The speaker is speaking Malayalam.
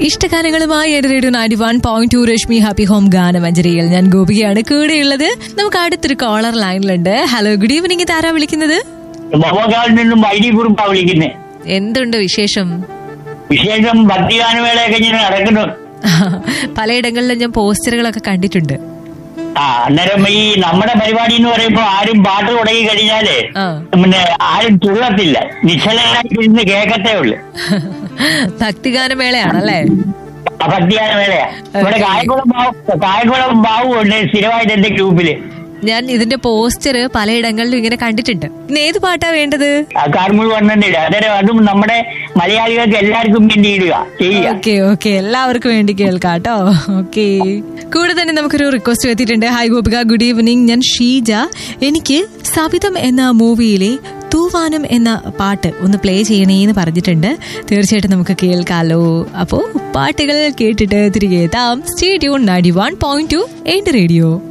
ഇഷ്ടഗാനങ്ങളുമായി എന്റെ radio ninety one point two Rashmi happy home ഗാനമഞ്ജരിയിൽ ഞാൻ ഗോപികയാണ് കൂടെയുള്ളത് നമുക്ക് അടുത്തൊരു കോളർ ലൈനിലുണ്ട് ഹലോ ഗുഡ് ഈവനിങ് ഇതാരാ വിളിക്കുന്നത് മൊബകാലിൽ നിന്നും ഐ ഡി കുറിപ്പാ വിളിക്കുന്നത് എന്തുണ്ട് വിശേഷം വിശേഷം ഭക്തിഗാനമേളയൊക്കെ ഇങ്ങനെ നടക്കുന്നു പലയിടങ്ങളിലും ഞാൻ പോസ്റ്ററുകളൊക്കെ കണ്ടിട്ടുണ്ട് ആ അന്നേരം ഈ നമ്മുടെ പരിപാടി എന്ന് പറയുമ്പോ ആരും പാട്ട് തുടങ്ങി കഴിഞ്ഞാല് ആ പിന്നെ ആരും തുള്ളത്തില്ല നിശ്ചലനായിട്ട് ഇരുന്ന് കേൾക്കത്തേ ഉള്ളു ഭക്തിഗാനമേളയാണല്ലേ ആ ഭക്തിഗാനമേളയാ ഇവിടെ Okay. കായംകുളം ബാബു കായംകുളം ബാബു ഉണ്ട് സ്ഥിരമായിട്ട് എന്റെ ഗ്രൂപ്പില് ഞാൻ ഇതിന്റെ പോസ്റ്റർ പലയിടങ്ങളിലും ഇങ്ങനെ കണ്ടിട്ടുണ്ട് ഇന്ന് ഏത് പാട്ടാ വേണ്ടത് ആ കാർമുഴി വണ്ണം ഇടുക അന്നേരം അതും നമ്മുടെ മലയാളികൾക്ക് എല്ലാവർക്കും വേണ്ടി ഇടുക ചെയ്യുക ഓക്കെ ഓക്കെ എല്ലാവർക്കും വേണ്ടി കേൾക്കാം കേട്ടോ ഓക്കെ കൂടെ തന്നെ നമുക്കൊരു റിക്വസ്റ്റ് എത്തിയിട്ടുണ്ട് ഹായ് ഗോപിക ഗുഡ് ഈവനിങ് ഞാൻ ഷീജ എനിക്ക് സവിതം എന്ന മൂവിയിലെ തൂവാനം എന്ന പാട്ട് ഒന്ന് പ്ലേ ചെയ്യണേന്ന് പറഞ്ഞിട്ടുണ്ട് തീർച്ചയായിട്ടും നമുക്ക് കേൾക്കാലോ അപ്പോൾ പാട്ടുകൾ കേട്ടിട്ട് തിരികെ എത്താം stay tune ninety one point two radio